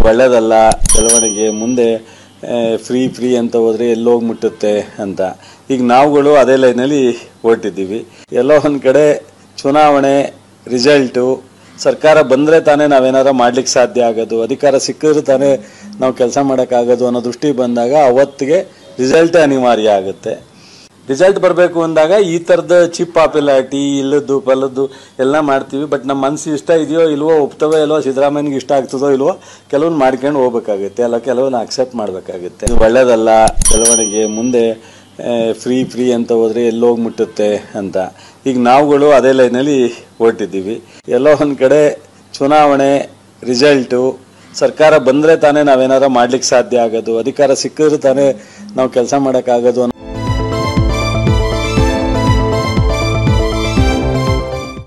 ಒಳ್ಳೇದಲ್ಲ ಬೆಳವಣಿಗೆ ಮುಂದೆ ಫ್ರೀ ಫ್ರೀ ಅಂತ ಹೋದ್ರೆ ಎಲ್ಲೋಗಿ ಮುಟ್ಟುತ್ತೆ ಅಂತ ಈಗ ನಾವುಗಳು ಅದೇ ಲೈನಲ್ಲಿ ಹೊರಟಿದ್ದೀವಿ ಎಲ್ಲೋ ಒಂದು ಕಡೆ ಚುನಾವಣೆ ರಿಸಲ್ಟು ಸರ್ಕಾರ ಬಂದರೆ ತಾನೇ ನಾವೇನಾರ ಮಾಡ್ಲಿಕ್ಕೆ ಸಾಧ್ಯ ಆಗೋದು ಅಧಿಕಾರ ಸಿಕ್ಕಿದ್ರೆ ತಾನೇ ನಾವು ಕೆಲಸ ಮಾಡೋಕ್ಕಾಗೋದು ಅನ್ನೋ ದೃಷ್ಟಿ ಬಂದಾಗ ಅವತ್ತಿಗೆ ರಿಸಲ್ಟೇ ಅನಿವಾರ್ಯ ಆಗುತ್ತೆ ರಿಸಲ್ಟ್ ಬರಬೇಕು ಅಂದಾಗ ಈ ಥರದ ಚೀಪ್ ಪಾಪ್ಯುಲಾರಿಟಿ ಇಲ್ಲದ್ದು ಪಲ್ಲದ್ದು ಎಲ್ಲ ಮಾಡ್ತೀವಿ ಬಟ್ ನಮ್ಮ ಮನಸ್ಸು ಇಷ್ಟ ಇದೆಯೋ ಇಲ್ವೋ ಒಪ್ತವೋ ಇಲ್ವೋ ಸಿದ್ದರಾಮಯ್ಯನಿಗೆ ಇಷ್ಟ ಆಗ್ತದೋ ಇಲ್ವೋ ಕೆಲವೊಂದು ಮಾಡ್ಕೊಂಡು ಹೋಗ್ಬೇಕಾಗುತ್ತೆ ಅಲ್ಲ ಕೆಲವೊಂದು ಅಕ್ಸೆಪ್ಟ್ ಮಾಡಬೇಕಾಗುತ್ತೆ ಇದು ಒಳ್ಳೇದಲ್ಲ ಬೆಳವಣಿಗೆ ಮುಂದೆ ಫ್ರೀ ಫ್ರೀ ಅಂತ ಹೋದ್ರೆ ಎಲ್ಲೋಗಿ ಮುಟ್ಟುತ್ತೆ ಅಂತ ಈಗ ನಾವುಗಳು ಅದೇ ಲೈನಲ್ಲಿ ಹೊರಟಿದ್ದೀವಿ ಎಲ್ಲೋ ಒಂದು ಕಡೆ ಚುನಾವಣೆ ರಿಸಲ್ಟು ಸರ್ಕಾರ ಬಂದರೆ ತಾನೇ ನಾವೇನಾರ ಮಾಡ್ಲಿಕ್ಕೆ ಸಾಧ್ಯ ಆಗೋದು ಅಧಿಕಾರ ಸಿಕ್ಕಿದ್ರೆ ತಾನೇ ನಾವು ಕೆಲಸ ಮಾಡೋಕ್ಕಾಗೋದು ಅನ್ನೋ